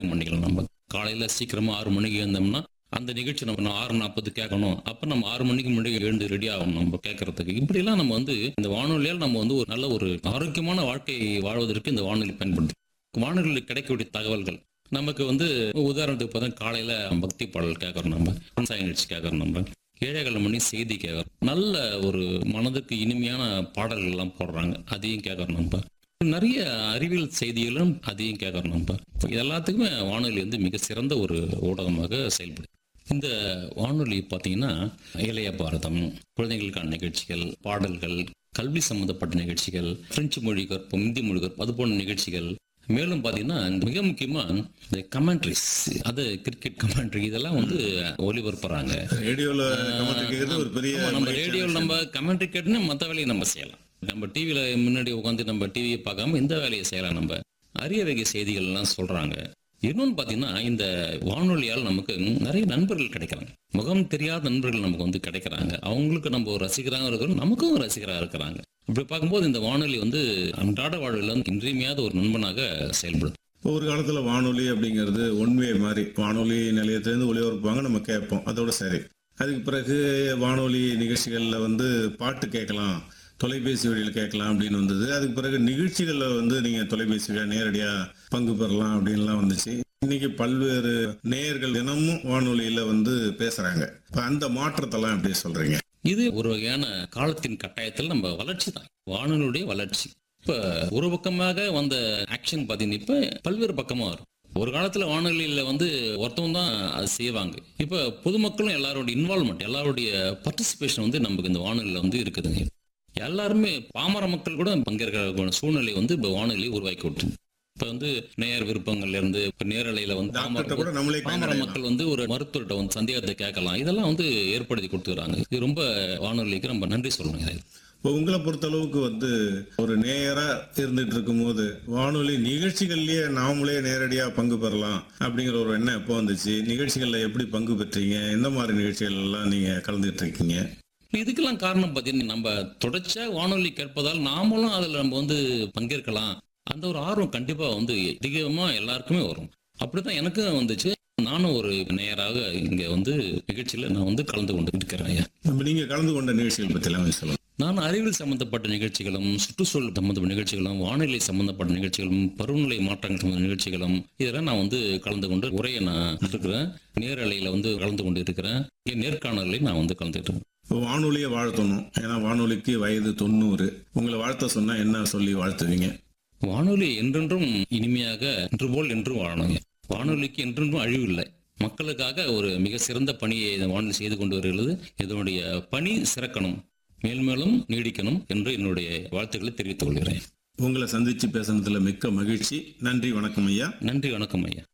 பண்ணிக்கலாம் நம்ம காலையில சீக்கிரமா ஆறு மணிக்கு எழுந்தோம்னா அந்த நிகழ்ச்சி நம்ம ஆறு நாற்பது கேட்கணும் அப்ப நம்ம ஆறு மணிக்கு முன்னாடி எழுந்து ரெடி ஆகணும் நம்ம கேட்கறதுக்கு இப்படிலாம் நம்ம வந்து இந்த வானொலியால் நம்ம வந்து ஒரு நல்ல ஒரு ஆரோக்கியமான வாழ்க்கை வாழ்வதற்கு இந்த வானொலி பயன்படுது வானொலியில் கிடைக்கக்கூடிய தகவல்கள் நமக்கு வந்து உதாரணத்துக்கு பார்த்தா காலையில பக்தி பாடல் கேட்கறோம் நம்ம விவசாய நிகழ்ச்சி கேட்கறோம் நம்ம ஏழைகள் மணி செய்தி கேட்கறோம் நல்ல ஒரு மனதுக்கு இனிமையான பாடல்கள் எல்லாம் போடுறாங்க அதையும் கேட்கறோம் நம்ம நிறைய அறிவியல் செய்திகளும் அதையும் கேட்கறோம் நம்ம இது எல்லாத்துக்குமே வானொலி வந்து மிக சிறந்த ஒரு ஊடகமாக செயல்படுது இந்த வானொலி பார்த்தீங்கன்னா இளைய பாரதம் குழந்தைகளுக்கான நிகழ்ச்சிகள் பாடல்கள் கல்வி சம்பந்தப்பட்ட நிகழ்ச்சிகள் பிரெஞ்சு மொழி கற்பம் இந்தி மொழி கற்பம் அது போன்ற நிகழ்ச்சிகள் மேலும் பார்த்தீங்கன்னா மிக முக்கியமா இந்த கமெண்ட்ரிஸ் அது கிரிக்கெட் கமெண்ட்ரி இதெல்லாம் வந்து ஒளிபரப்புறாங்க ரேடியோல கமெண்ட் கேட்கறது ஒரு பெரிய ஆமா, நம்ம மகிழ்ச்சியான ரேடியோவில் நம்ம கமெண்ட்ரி கேட்டுனா மற்ற வேலையை நம்ம செய்யலாம் நம்ம டிவியில முன்னாடி உட்காந்து நம்ம டிவியை பார்க்காம இந்த வேலையை செய்யலாம் நம்ம அரிய வகை செய்திகள் எல்லாம் சொல்றாங்க இன்னொன்னு பாத்தீங்கன்னா இந்த வானொலியால் நமக்கு நிறைய நண்பர்கள் கிடைக்கிறாங்க முகம் தெரியாத நண்பர்கள் நமக்கு வந்து கிடைக்கிறாங்க அவங்களுக்கு நம்ம ஒரு ரசிகராக இருக்கிறோம் நமக்கும் ஒரு ரசிகராக இருக்கிறாங்க இப்படி பார்க்கும்போது இந்த வானொலி வந்து அன்றாட வாழ்வில் வந்து இன்றியமையாத ஒரு நண்பனாக செயல்படுது ஒரு காலத்துல வானொலி அப்படிங்கிறது ஒன்வே மாதிரி வானொலி நிலையத்திலேருந்து ஒளிபரப்புவாங்க நம்ம கேட்போம் அதோட சரி அதுக்கு பிறகு வானொலி நிகழ்ச்சிகள்ல வந்து பாட்டு கேட்கலாம் தொலைபேசி வழியில் கேட்கலாம் அப்படின்னு வந்தது அதுக்கு பிறகு நிகழ்ச்சிகளில் வந்து நீங்க தொலைபேசி வழியா நேரடியா பங்கு பெறலாம் அப்படின்லாம் வந்துச்சு இன்னைக்கு பல்வேறு நேயர்கள் தினமும் வானொலியில வந்து பேசுறாங்க இப்ப அந்த மாற்றத்தெல்லாம் எப்படி சொல்றீங்க இது ஒரு வகையான காலத்தின் கட்டாயத்தில் நம்ம வளர்ச்சி தான் வானொலியுடைய வளர்ச்சி இப்ப ஒரு பக்கமாக வந்த ஆக்ஷன் பார்த்தீங்கன்னா இப்ப பல்வேறு பக்கமா வரும் ஒரு காலத்துல வானொலியில வந்து ஒருத்தவங்க தான் அது செய்வாங்க இப்ப பொதுமக்களும் எல்லாரோட இன்வால்மெண்ட் எல்லாருடைய பார்ட்டிசிபேஷன் வந்து நமக்கு இந்த வானொலியில வந்து இருக்குதுங்க எல்லாருமே பாமர மக்கள் கூட பங்கேற்கிற சூழ்நிலை வந்து இப்ப வானொலி உருவாக்கி விட்டு இப்ப வந்து நேயர் விருப்பங்கள்ல இருந்து இப்ப நேரலையில வந்து டாக்டர்கிட்ட பாமர கூட நம்மளே பாமர பயனடையலாம். மக்கள் வந்து ஒரு மருத்துவர்கிட்ட வந்து சந்தேகத்தை கேட்கலாம் இதெல்லாம் வந்து ஏற்படுத்தி கொடுத்துறாங்க இது ரொம்ப வானொலிக்கு ரொம்ப நன்றி சொல்லணும் இதை இப்போ உங்களை பொறுத்தளவுக்கு வந்து ஒரு நேயரா இருந்துட்டு இருக்கும்போது வானொலி நிகழ்ச்சிகள்லயே நாமளே நேரடியா பங்கு பெறலாம் அப்படிங்கிற ஒரு எண்ணம் எப்போ வந்துச்சு நிகழ்ச்சிகள்ல எப்படி பங்கு பெற்றீங்க எந்த மாதிரி நிகழ்ச்சிகள் எல்லாம் நீங்க கலந்துட்டு இருக்கீங்க இதுக்கெல்லாம் காரணம் பார்த்தீங்கன்னா நம்ம தொடர்ச்சியா வானொலி கேட்பதால் நாமளும் அதில் நம்ம வந்து பங்கேற்கலாம் அந்த ஒரு ஆர்வம் கண்டிப்பா வந்து அதிகமா எல்லாருக்குமே வரும் அப்படிதான் எனக்கும் வந்துச்சு நானும் ஒரு நேயராக இங்க வந்து நிகழ்ச்சியில நான் வந்து கலந்து கொண்டு இருக்கிறேன் ஐயா நம்ம நீங்க கலந்து கொண்ட நிகழ்ச்சிகள் பத்தி எல்லாம் சொல்லுங்க நான் அறிவியல் சம்பந்தப்பட்ட நிகழ்ச்சிகளும் சுற்றுச்சூழல் சம்பந்தப்பட்ட நிகழ்ச்சிகளும் வானிலை சம்பந்தப்பட்ட நிகழ்ச்சிகளும் பருவநிலை மாற்றங்கள் சம்பந்த நிகழ்ச்சிகளும் இதெல்லாம் நான் வந்து கலந்து கொண்டு உரையை நான் இருக்கிறேன் நேரலையில வந்து கலந்து கொண்டு இருக்கிறேன் இங்கே நேர்காணலில் நான் வந்து கலந்துட்டு இருக்கேன். இப்போ வானொலியை வாழ்த்தணும் ஏன்னா வானொலிக்கு வயது தொண்ணூறு உங்களை வாழ்த்த சொன்னா என்ன சொல்லி வாழ்த்துவீங்க வானொலி என்றென்றும் இனிமையாக இன்று போல் என்றும் வாழணும் வானொலிக்கு என்றென்றும் அழிவு இல்லை மக்களுக்காக ஒரு மிக சிறந்த பணியை இந்த வானொலி செய்து கொண்டு வருகிறது இதனுடைய பணி சிறக்கணும் மேல்மேலும் நீடிக்கணும் என்று என்னுடைய வாழ்த்துக்களை தெரிவித்துக் கொள்கிறேன் உங்களை சந்திச்சு பேசுனதுல மிக்க மகிழ்ச்சி நன்றி வணக்கம் ஐயா நன்றி வணக்கம் ஐயா